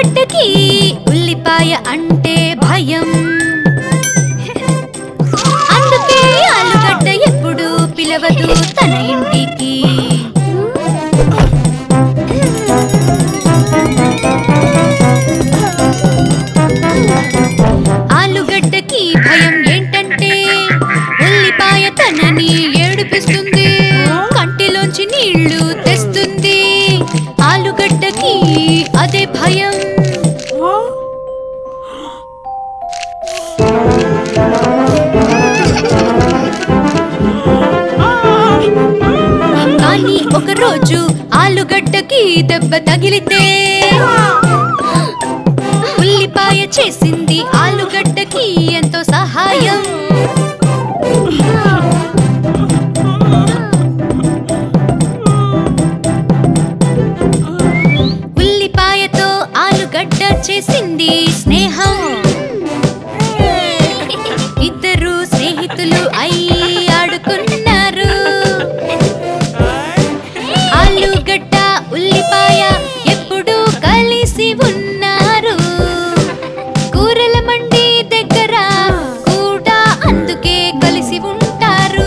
ఆలుగడ్డకి ఉల్లిపాయ అంటే భయం అందుకే ఆలుగడ్డ ఎప్పుడు పిలవదు తన ఇంటికి ఆలుగడ్డకి భయం ఏంటంటే ఉల్లిపాయ తనని ఏడిపిస్తుంది కంటిలోంచి నీళ్లు తెస్తుంది ఆలుగడ్డకి అదే భయం కానీ ఒక రోజు ఆలుగడ్డకి దెబ్బ తగిలితే ఉల్లిపాయ చేసింది ఆలుగడ్డకి ఎంతో సహాయం ఉల్లిపాయతో ఆలుగడ్డ చేసింది స్నేహం ఇద్దరు స్నేహితులు అయి ఆడుకున్నారు ఆలుగడ్డ ఉల్లిపాయ ఎప్పుడు కలిసి ఉన్నారు కూరల మండి దగ్గర కూడా అందుకే కలిసి ఉంటారు